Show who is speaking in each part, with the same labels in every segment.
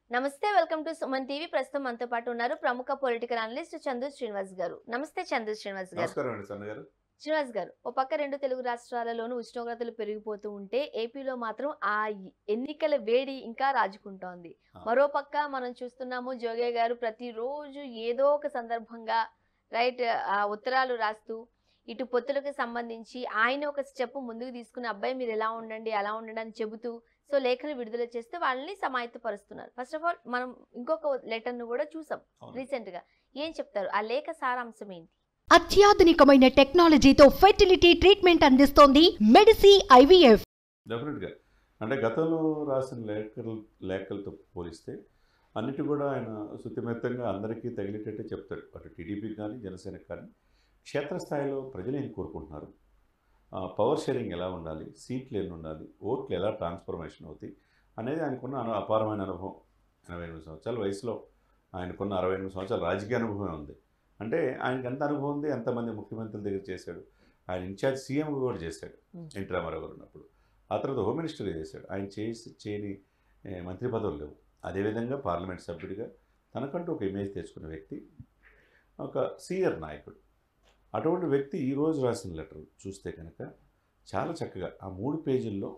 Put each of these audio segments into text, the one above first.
Speaker 1: నమస్తే welcome to Suman TV ప్రస్తుతం మనతో పాటు ఉన్నారు ప్రముఖ పొలిటికల్ అనలిస్ట్ చందు శ్రీనివాస్ గారు నమస్తే చందు శ్రీనివాస్ గారు
Speaker 2: నమస్కారం అండి సన్న గారు
Speaker 1: శ్రీనివాస్ గారు ఓ పక్క రెండు తెలుగు రాష్ట్రాలలోనూ ఉష్ణోగ్రతలు పెరిగిపోతూ ఉంటే ఏపీలో మాత్రం ఆ ఎన్నికల వేడి ఇంకా రాజుకుంటోంది
Speaker 2: ఆ.
Speaker 1: మరో పక్క మనం చూస్తున్నాము జోగే గారు ప్రతిరోజు ఏదో ఒక సందర్భంగా రైట్ ఆ ఉత్తరాలు రాస్తూ ఇటు పొత్తులకు సంబంధించి ఆయన ఒక స్టెప్ ముందుకు తీసుకుని అబ్బాయి మీరు ఎలా ఉండండి అలా ఉండండి అని చెబుతూ సో లేఖలు విడుదల చేస్తే వాళ్ళని సమాయత్తపరుస్తున్నారు ఫస్ట్ ఆఫ్ ఆల్ మనం ఇంకొక లెటర్ ను కూడా చూసాం
Speaker 2: అవును.
Speaker 1: రీసెంట్ గా ఏం చెప్తారు ఆ లేఖ సారాంశం ఏంటి
Speaker 3: అత్యాధునికమైన టెక్నాలజీతో ఫెర్టిలిటీ ట్రీట్మెంట్ అందిస్తోంది మెడిసి ఐవీఎఫ్
Speaker 2: డెఫినెట్గా అంటే గతంలో రాసిన లేఖలు లేఖలతో పోలిస్తే అన్నిటి కూడా ఆయన శుతిమెత్తంగా అందరికీ తగిలేటట్టే చెప్తాడు అటు టీడీపీ కానీ జనసేనకి కానీ క్షేత్రస్థాయిలో ప్రజలు ఏం కోరుకుంటున్నారు ఆ, పవర్ షేరింగ్ ఎలా ఉండాలి సీట్లు ఎన్ని ఉండాలి ఓట్లు ఎలా ట్రాన్స్ఫర్మేషన్ అవుతాయి అనేది ఆయనకున్న అను అపారమైన అనుభవం ఎనభై ఎనిమిది సంవత్సరాల వయసులో ఆయనకున్న అరవై ఎనిమిది సంవత్సరాల రాజకీయ అనుభవం ఉంది అంటే ఆయనకి ఎంత అనుభవం ఉంది ఎంతమంది ముఖ్యమంత్రుల దగ్గర చేశాడు ఆయన ఇన్ఛార్జ్ సీఎం కూడా చేశాడు
Speaker 1: Hmm.
Speaker 2: ఎన్టీ రామారావు గారు ఉన్నప్పుడు ఆ తర్వాత హోమ్ మినిస్టర్గా చేశాడు ఆయన చేసి చేయని ఏ, మంత్రి పదవులు లేవు అదేవిధంగా పార్లమెంట్ సభ్యుడిగా తనకంటూ ఒక ఇమేజ్ తెచ్చుకున్న వ్యక్తి ఒక సీనియర్ నాయకుడు అటువంటి వ్యక్తి ఈరోజు రాసిన లెటర్ చూస్తే కనుక చాలా చక్కగా ఆ మూడు పేజీల్లో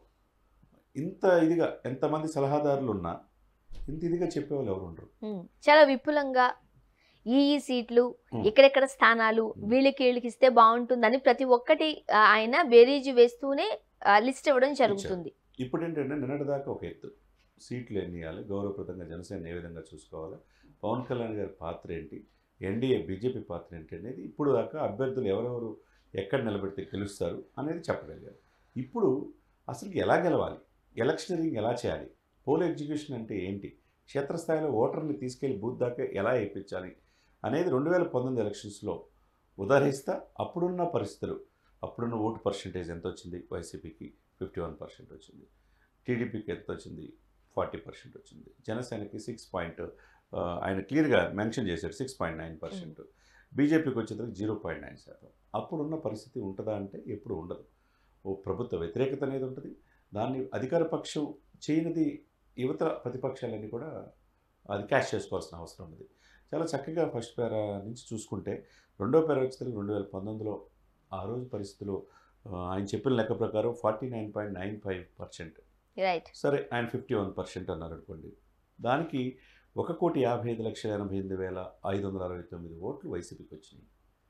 Speaker 2: ఇంత ఇదిగా ఎంతమంది సలహాదారులు ఉన్నా ఇంత ఇదిగా చెప్పేవాళ్ళు ఎవరు ఉండరు
Speaker 1: ఉమ్, చాలా విపులంగా ఈ ఈ సీట్లు
Speaker 2: ఉమ్.
Speaker 1: ఇక్కడెక్కడ స్థానాలు వీళ్ళకి వీళ్ళకి ఇస్తే బాగుంటుందని ప్రతి ఒక్కటి ఆ, ఆయన బేరీజు వేస్తూనే లిస్ట్ ఇవ్వడం జరుగుతుంది
Speaker 2: ఇప్పుడు ఏంటంటే నిన్నటిదాకా ఒక ఎత్తు సీట్లు ఎన్ని ఇవ్వాలి గౌరవప్రదంగా జనసేన ఏ విధంగా చూసుకోవాలి పవన్ కళ్యాణ్ గారి పాత్ర ఏంటి ఎన్డీఏ బీజేపీ పాత్ర ఏంటి అనేది ఇప్పుడు దాకా అభ్యర్థులు ఎవరెవరు ఎక్కడ నిలబెడితే గెలుస్తారు అనేది చెప్పగలిగారు ఇప్పుడు అసలు ఎలా గెలవాలి ఎలక్షనరింగ్ ఎలా చేయాలి పోల్ ఎగ్జిక్యూషన్ అంటే ఏంటి క్షేత్రస్థాయిలో ఓటర్ని తీసుకెళ్లి బూత్ దాకా ఎలా వేయించాలి అనేది రెండు వేల పంతొమ్మిది ఎలక్షన్స్లో ఉదాహరిస్తా అప్పుడున్న పరిస్థితులు అప్పుడున్న ఓటు పర్సంటేజ్ ఎంత వచ్చింది వైసీపీకి ఫిఫ్టీ వన్ పర్సెంట్ వచ్చింది టీడీపీకి ఎంత వచ్చింది ఫార్టీ పర్సెంట్ వచ్చింది జనసేనకి సిక్స్ పాయింట్ ఆయన క్లియర్గా మెన్షన్ చేశాడు సిక్స్ పాయింట్ నైన్ పర్సెంట్ బీజేపీకి వచ్చేసరికి జీరో పాయింట్ నైన్ శాతం అప్పుడున్న పరిస్థితి ఉంటుందా అంటే ఎప్పుడు ఉండదు ఓ ప్రభుత్వ వ్యతిరేకత అనేది ఉంటుంది దాన్ని అధికార పక్షం చేయనిది యువత ప్రతిపక్షాలన్నీ కూడా అది క్యాష్ చేసుకోవాల్సిన అవసరం ఉంది చాలా చక్కగా ఫస్ట్ పేరా నుంచి చూసుకుంటే రెండో పేరా వచ్చేసరికి రెండు వేల పంతొమ్మిదిలో ఆ రోజు పరిస్థితులు ఆ, ఆయన చెప్పిన లెక్క ప్రకారం forty nine point nine five percent
Speaker 1: right
Speaker 2: సరే ఆయన ఫిఫ్టీ వన్ పర్సెంట్ అన్నారు అనుకోండి దానికి ఒక కోటి యాభై ఐదు లక్షల ఎనభై ఎనిమిది వేల ఐదు వందల అరవై తొమ్మిది ఓట్లు వైసీపీకి వచ్చినాయి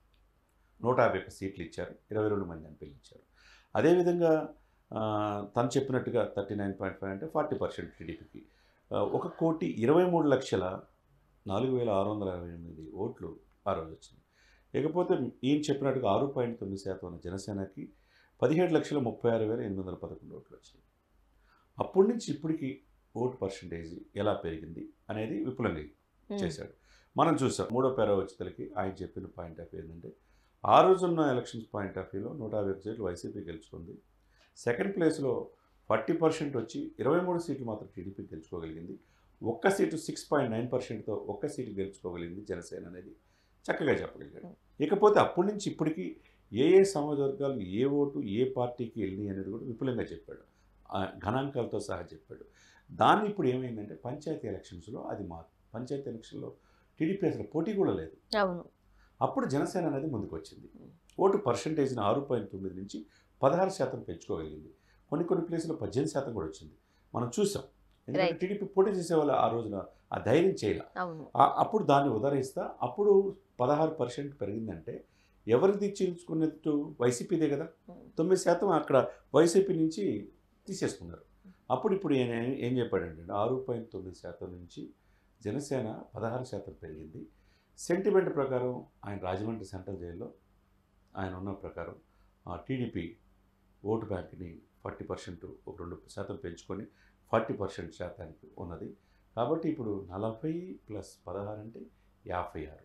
Speaker 2: నూట యాభై ఒక్క సీట్లు ఇచ్చారు ఇరవై రెండు మంది ఎంపీలు ఇచ్చారు అదేవిధంగా ఆ, తను చెప్పినట్టుగా థర్టీ నైన్ పాయింట్ ఫైవ్ అంటే ఫార్టీ పర్సెంట్ టీడీపీకి ఒక కోటి ఇరవై మూడు లక్షల నాలుగు వేల ఆరు వందల అరవై ఎనిమిది ఓట్లు ఆ రోజు వచ్చినాయి ఇకపోతే ఈయన చెప్పినట్టుగా ఆరు పాయింట్ తొమ్మిది శాతం ఉన్న జనసేనకి పదిహేడు లక్షల ముప్పై ఆరు వేల ఎనిమిది వందల పదకొండు ఓట్లు వచ్చినాయి అప్పటి నుంచి ఇప్పటికి ఓటు పర్సంటేజ్ ఎలా పెరిగింది అనేది విపులంగా చేశాడు మనం చూసాం మూడో పేర వచ్చేతలకి ఆయన చెప్పిన పాయింట్ ఆఫ్ వ్యూ ఏంటంటే ఆ రోజున్న ఎలక్షన్స్ పాయింట్ ఆఫ్ వ్యూలో నూట యాభై ఒక్క సీట్లు వైసీపీ గెలుచుకుంది సెకండ్ ప్లేస్లో ఫార్టీ పర్సెంట్ వచ్చి ఇరవై మూడు సీట్లు మాత్రం టీడీపీ గెలుచుకోగలిగింది ఒక్క సీటు సిక్స్ పాయింట్ నైన్ పర్సెంట్తో ఒక్క సీటు గెలుచుకోగలిగింది జనసేన అనేది చక్కగా చెప్పగలిగాడు ఇకపోతే అప్పటి నుంచి ఇప్పటికీ ఏ ఏ సమాజ వర్గాలు ఏ ఓటు ఏ పార్టీకి వెళ్ళినాయి అనేది కూడా విపులంగా చెప్పాడు ఆ గణాంకాలతో సహా చెప్పాడు దాన్ని ఇప్పుడు ఏమైందంటే పంచాయతీ ఎలక్షన్స్లో అది మా పంచాయతీ ఎలక్షన్లో టీడీపీ అసలు పోటీ కూడా లేదు
Speaker 1: అవును
Speaker 2: అప్పుడు జనసేన అనేది ముందుకు వచ్చింది ఓటు పర్సంటేజ్ని ఆరు పాయింట్ తొమ్మిది నుంచి పదహారు శాతం పెంచుకోగలిగింది కొన్ని కొన్ని ప్లేసుల్లో పద్దెనిమిది శాతం కూడా వచ్చింది మనం చూసాం ఎందుకంటే
Speaker 1: Right.
Speaker 2: టీడీపీ పోటీ చేసేవాళ్ళు ఆ రోజున ఆ ధైర్యం చేయాల
Speaker 1: అవును
Speaker 2: ఆ- అప్పుడు దాన్ని ఉదాహరిస్తా అప్పుడు పదహారు పర్సెంట్ పెరిగిందంటే ఎవరిది చీల్చుకున్నట్టు వైసీపీదే కదా తొమ్మిది శాతం అక్కడ వైసీపీ నుంచి తీసేసుకున్నారు అప్పుడు ఇప్పుడు ఈయన ఏం చెప్పాడంటే ఆరు పాయింట్ తొమ్మిది శాతం నుంచి జనసేన పదహారు శాతం పెరిగింది సెంటిమెంట్ ప్రకారం ఆయన రాజమండ్రి సెంట్రల్ జైల్లో ఆయన ఉన్న ప్రకారం ఆ టీడీపీ ఓటు బ్యాంక్ని ఫార్టీ పర్సెంట్ ఒక రెండు శాతం పెంచుకొని ఫార్టీ పర్సెంట్ శాతానికి ఉన్నది కాబట్టి ఇప్పుడు నలభై ప్లస్ పదహారు అంటే యాభై ఆరు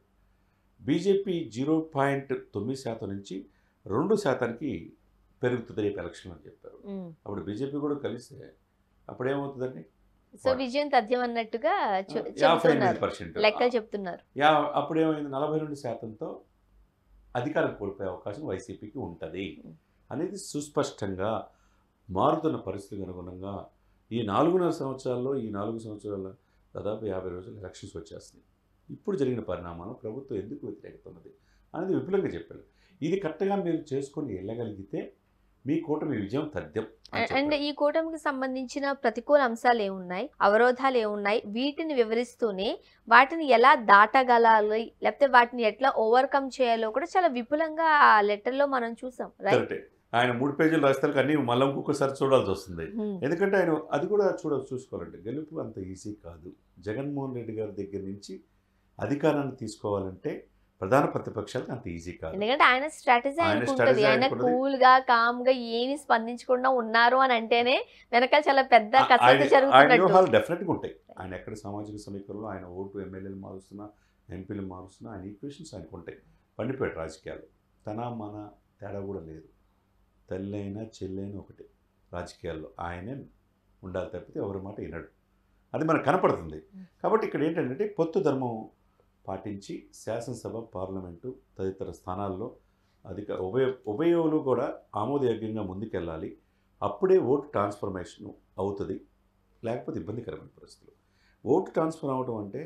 Speaker 2: బీజేపీ జీరో పాయింట్ తొమ్మిది శాతం నుంచి రెండు శాతానికి పెరుగుతుంది రేపు ఎలక్షన్ అని చెప్పారు
Speaker 1: ఉమ్.
Speaker 2: అప్పుడు బీజేపీ కూడా కలిస్తే అప్పుడు ఏమవుతుందండి
Speaker 1: సో విజయం తథ్యం అన్నట్టుగా చె-
Speaker 2: యాభై ఎనిమిది
Speaker 1: చెప్తున్నారు
Speaker 2: పర్సెంట్
Speaker 1: లెక్కలు చెప్తున్నారు
Speaker 2: యా అప్పుడు ఏమైంది నలభై రెండు శాతంతో అధికారం కోల్పోయే అవకాశం వైసీపీకి ఉంటుంది అనేది సుస్పష్టంగా మారుతున్న పరిస్థితులకు అనుగుణంగా ఈ నాలుగున్నర సంవత్సరాల్లో ఈ నాలుగు సంవత్సరాల దాదాపు యాభై రోజులు ఎలక్షన్స్ వచ్చేస్తున్నాయి ఇప్పుడు జరిగిన పరిణామాలు ప్రభుత్వం ఎందుకు వ్యతిరేకత ఉన్నది అనేది విపులంగా చెప్పాడు ఇది కరెక్ట్గా మీరు చేసుకొని వెళ్ళగలిగితే మీ కూటమి విజయం తథ్యం అని
Speaker 1: అండ్
Speaker 2: చెప్పాడు.
Speaker 1: ఈ కూటమికి సంబంధించిన ప్రతికూల అంశాలు ఏమున్నాయి అవరోధాలు ఏమున్నాయి వీటిని వివరిస్తూనే వాటిని ఎలా దాటగలాలి లేకపోతే వాటిని ఎట్లా ఓవర్కమ్ చేయాలో కూడా చాలా విపులంగా ఆ లెటర్ లో మనం చూసాం రైట్
Speaker 2: కరెక్టే ఆయన మూడు పేజీలు రాస్తే అన్ని మళ్ళీ ఇంకొకసారి చూడాల్సి వస్తుంది ఎందుకంటే ఆయన అది కూడా చూడ చూసుకోవాలంటే గెలుపు అంత ఈజీ కాదు జగన్మోహన్ రెడ్డి గారి దగ్గర నుంచి అధికారాన్ని తీసుకోవాలంటే ప్రధాన ప్రతిపక్షాలకు అంత ఈజీ కాదు
Speaker 1: ఎందుకంటే ఆయన స్ట్రాటజీ
Speaker 2: ఆయన
Speaker 1: ఆయనకు
Speaker 2: strategy
Speaker 1: ఉంటుంది ఆయన
Speaker 2: ఆయనకు ఉంటుంది.
Speaker 1: కూల్ గా కామ్ గా ఏమి స్పందించకుండా ఉన్నారు అని అంటేనే వెనకాల చాలా పెద్ద
Speaker 2: ఆ-
Speaker 1: కసరత్తు
Speaker 2: ఆయన ఆయన
Speaker 1: జరుగుతున్నట్టు
Speaker 2: వ్యూహాలు డెఫినెట్గా ఉంటాయి ఆయన ఎక్కడ సామాజిక సమీకరణలో ఆయన ఓటు ఎమ్మెల్యేలు మారుస్తున్నా ఎంపీలు మారుస్తున్నా ఆయన ఈక్వేషన్స్ ఆయనకు ఉంటాయి పండిపోయాడు రాజకీయాలు తన మన తేడా కూడా లేదు తల్లి అయినా చెల్లి అయినా ఒకటే రాజకీయాల్లో ఆయనే ఉండాలి తప్పితే ఎవరి మాట వినడు అది మనకు కనపడుతుంది కాబట్టి ఇక్కడ ఏంటంటే పొత్తు ధర్మం పాటించి శాసనసభ పార్లమెంటు తదితర స్థానాల్లో అధిక ఉభయ ఉభయోలు కూడా ఆమోదయోగ్యంగా ముందుకెళ్ళాలి అప్పుడే ఓటు ట్రాన్స్ఫర్మేషన్ అవుతుంది లేకపోతే ఇబ్బందికరమైన పరిస్థితులు ఓటు ట్రాన్స్ఫర్ అవ్వడం అంటే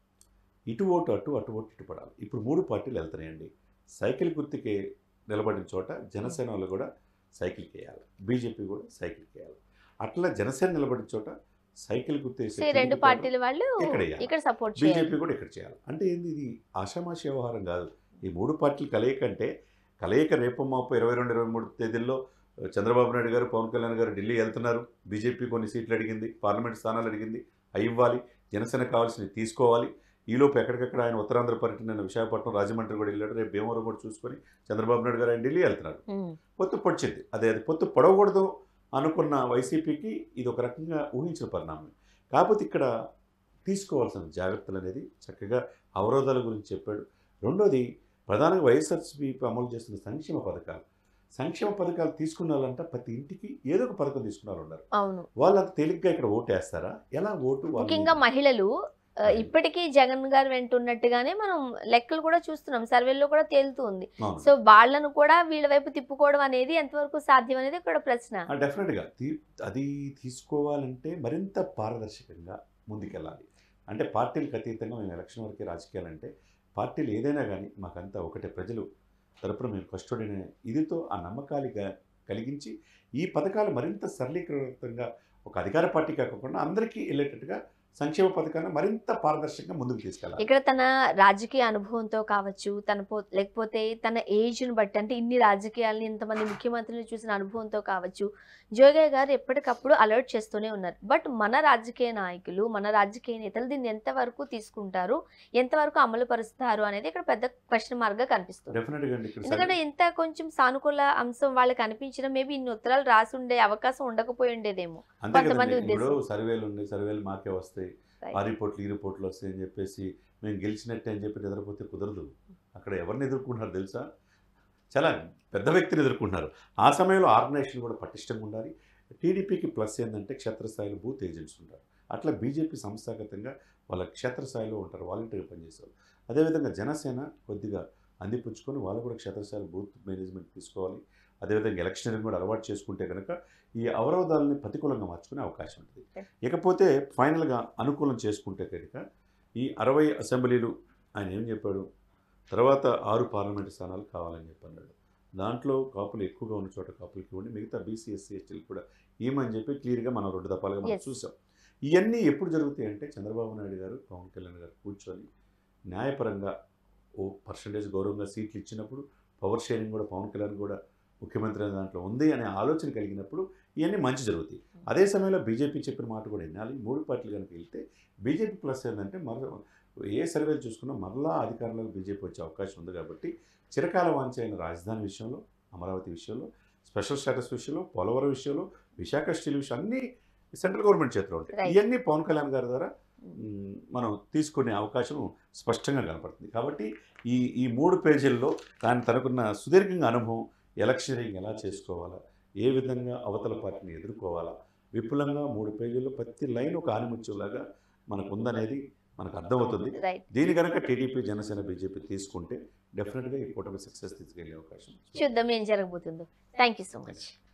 Speaker 2: ఇటు ఓటు అటు అటు ఓటు ఇటు పడాలి ఇప్పుడు మూడు పార్టీలు వెళ్తున్నాయండి సైకిల్ గుర్తుకే నిలబడిన చోట జనసేన వాళ్ళు కూడా సైకిల్కి వేయాలి బీజేపీ కూడా సైకిల్కి వేయాలి అట్లా జనసేన నిలబడిన చోట సైకిల్ గుర్తేసే
Speaker 1: సో ఈ రెండు పార్టీల వాళ్ళు
Speaker 2: ఇక్కడ వేయాలి.
Speaker 1: ఇక్కడ సపోర్ట్ చేయాలి
Speaker 2: బీజేపీ కూడా ఇక్కడ చేయాలి అంటే ఏంది ఇది ఆషామాషి వ్యవహారం కాదు ఈ మూడు పార్టీలు కలయిక అంటే కలయిక రేపు మాపు ఇరవై రెండు ఇరవై మూడు తేదీల్లో చంద్రబాబు నాయుడు గారు పవన్ కళ్యాణ్ గారు ఢిల్లీ వెళ్తున్నారు బీజేపీ కొన్ని సీట్లు అడిగింది పార్లమెంట్ స్థానాలు అడిగింది అవి ఇవ్వాలి జనసేన కావాల్సినవి తీసుకోవాలి ఈలోపు ఎక్కడికక్కడ ఆయన ఉత్తరాంధ్ర పర్యటన విశాఖపట్నం రాజమండ్రి కూడా వెళ్ళాడు రేపు భీమవరం కూడా చూసుకొని చంద్రబాబు నాయుడు గారు ఆయన ఢిల్లీ వెళ్తున్నారు
Speaker 1: ఉమ్.
Speaker 2: పొత్తు పొడిచింది అదే అది పొత్తు పొడవకూడదు అనుకున్న వైసీపీకి ఇది ఒక రకంగా ఊహించిన పరిణామం కాకపోతే ఇక్కడ తీసుకోవాల్సిన జాగ్రత్తలు అనేది చక్కగా అవరోధాల గురించి చెప్పాడు రెండోది ప్రధానంగా వైఎస్ఆర్సీపీ అమలు చేస్తున్న సంక్షేమ పథకాలు సంక్షేమ పథకాలు తీసుకున్న వాళ్ళంట ప్రతి ఇంటికి ఏదో ఒక పథకం తీసుకున్న వాళ్ళు ఉన్నారు
Speaker 1: అవును
Speaker 2: వాళ్ళు అంత తేలిగ్గా ఇక్కడ ఓటు వేస్తారా ఎలా ఓటు వాళ్ళ
Speaker 1: ముఖ్యంగా
Speaker 2: మీద?
Speaker 1: మహిళలు ఆ, ఇప్పటికీ జగన్ గారు వెంటున్నట్టుగానే మనం లెక్కలు కూడా చూస్తున్నాం సర్వేల్లో కూడా తేలుతుంది
Speaker 2: అవును.
Speaker 1: సో వాళ్ళను కూడా వీళ్ళ వైపు తిప్పుకోవడం అనేది ఎంతవరకు సాధ్యం అనేది ఇక్కడ ప్రశ్న
Speaker 2: ఆ, డెఫినెట్గా తీ- అది తీసుకోవాలంటే మరింత పారదర్శకంగా ముందుకెళ్ళాలి అంటే పార్టీలకు అతీతంగా మేము ఎలక్షన్ వరకే రాజకీయాలు అంటే పార్టీలు ఏదైనా కానీ మాకంతా ఒకటే ప్రజలు తరపున మేము కష్టపడిన ఇదితో ఆ నమ్మకాలుగా కలిగించి ఈ పథకాలు మరింత సరళీకృతంగా ఒక అధికార పార్టీ కాకుండా అందరికీ వెళ్ళేటట్టుగా సంక్షేమ పథకాలను మరింత పారదర్శకంగా ముందుకు తీసుకెళ్ళాలి
Speaker 1: ఇక్కడ తన రాజకీయ అనుభవంతో కావచ్చు తన పో లేకపోతే తన ఏజ్ను బట్టి అంటే ఇన్ని రాజకీయాలని ఇంతమంది ముఖ్యమంత్రులను చూసిన అనుభవంతో కావచ్చు జోగయ్య గారు ఎప్పటికప్పుడు అలర్ట్ చేస్తూనే ఉన్నారు బట్ మన రాజకీయ నాయకులు మన రాజకీయ నేతలు దీన్ని ఎంతవరకు తీసుకుంటారు ఎంతవరకు అమలు పరుస్తారు అనేది ఇక్కడ పెద్ద క్వశ్చన్ మార్క్ గా కనిపిస్తుంది
Speaker 2: డెఫినెట్గా అండి ఇక్కడ
Speaker 1: ఎందుకంటే ఇంత కొంచెం సానుకూల అంశం వాళ్ళకి అనిపించిన మేబీ ఇన్ని ఉత్తరాలు రాసి ఉండే అవకాశం ఉండకపోయి ఉండేదేమో
Speaker 2: అంతే
Speaker 1: కొంతమంది
Speaker 2: కదండి ఇప్పుడు
Speaker 1: ఉద్దేశం.
Speaker 2: సర్వేలు ఉన్నాయి సర్వేలు మాకే వస్తాయి
Speaker 1: Right.
Speaker 2: ఆ రిపోర్ట్లు ఈ రిపోర్ట్లు వస్తాయి అని చెప్పేసి మేము గెలిచినట్టే అని చెప్పి నిద్రపోతే కుదరదు అక్కడ ఎవరిని ఎదుర్కొంటున్నారు తెలుసా చాలా పెద్ద వ్యక్తిని ఎదుర్కొంటున్నారు ఆ సమయంలో ఆర్గనైజేషన్ కూడా పటిష్టంగా ఉండాలి టీడీపీకి ప్లస్ ఏంటంటే క్షేత్రస్థాయిలో బూత్ ఏజెంట్స్ ఉంటారు అట్లా బీజేపీ సంస్థాగతంగా వాళ్ళ క్షేత్రస్థాయిలో ఉంటారు వాలంటీర్గా పనిచేస్తారు అదేవిధంగా జనసేన కొద్దిగా అందిపుచ్చుకొని వాళ్ళు కూడా క్షేత్రస్థాయిలో బూత్ మేనేజ్మెంట్ తీసుకోవాలి అదేవిధంగా ఎలక్షనరింగ్ కూడా అలవాటు చేసుకుంటే కనుక ఈ అవరోధాలని ప్రతికూలంగా మార్చుకునే అవకాశం ఉంటుంది ఇకపోతే ఫైనల్గా అనుకూలం చేసుకుంటే కనుక ఈ అరవై అసెంబ్లీలు ఆయన ఏం చెప్పాడు తర్వాత ఆరు పార్లమెంటు స్థానాలు కావాలని చెప్పన్నాడు దాంట్లో కాపులు ఎక్కువగా ఉన్న చోట కాపులకి ఇవ్వండి మిగతా బీసీ ఎస్సీ ఎస్టీలు కూడా ఏమని చెప్పి క్లియర్గా మనం రెండు దఫాలుగా మనం
Speaker 1: Yes.
Speaker 2: చూసాం ఇవన్నీ ఎప్పుడు జరుగుతాయి అంటే చంద్రబాబు నాయుడు గారు పవన్ కళ్యాణ్ గారు కూర్చొని న్యాయపరంగా ఓ పర్సంటేజ్ గౌరవంగా సీట్లు ఇచ్చినప్పుడు పవర్ షేరింగ్ కూడా పవన్ కళ్యాణ్ కూడా ముఖ్యమంత్రి అనే దాంట్లో ఉంది అనే ఆలోచన కలిగినప్పుడు ఇవన్నీ మంచి జరుగుతాయి అదే సమయంలో బీజేపీ చెప్పిన మాట కూడా వినాలి మూడు పార్టీలు కనుక వెళ్తే బీజేపీ ప్లస్ ఏంటంటే మరో ఏ సర్వేలు చూసుకున్నా మరలా అధికారంలోకి బీజేపీ వచ్చే అవకాశం ఉంది కాబట్టి చిరకాల వాంఛ అయిన రాజధాని విషయంలో అమరావతి విషయంలో స్పెషల్ స్టేటస్ విషయంలో పోలవరం విషయంలో విశాఖ స్టీల్ విషయం అన్నీ సెంట్రల్ గవర్నమెంట్ చేతిలో ఉంటాయి
Speaker 1: Right.
Speaker 2: ఇవన్నీ పవన్ కళ్యాణ్ గారి ద్వారా మ్, మనం తీసుకునే అవకాశం స్పష్టంగా కనపడుతుంది కాబట్టి ఈ ఈ మూడు పేజీల్లో దాని తనకున్న సుదీర్ఘంగా అనుభవం ఎలక్షనరింగ్ ఎలా చేసుకోవాలా ఏ విధంగా అవతల పార్టీని ఎదుర్కోవాలా విపులంగా మూడు పేజీల్లో ప్రతి లైన్ ఒక ఆనిముత్యంలాగా మనకు ఉందనేది మనకు అర్థమవుతుంది
Speaker 1: రైట్
Speaker 2: దీని కనుక టీడీపీ జనసేన బీజేపీ తీసుకుంటే డెఫినెట్గా ఈ కూటమి సక్సెస్ తీసుకెళ్లే అవకాశం ఉంది.
Speaker 1: చూద్దాం ఏం జరగబోతుందో థ్యాంక్ యూ సో మచ్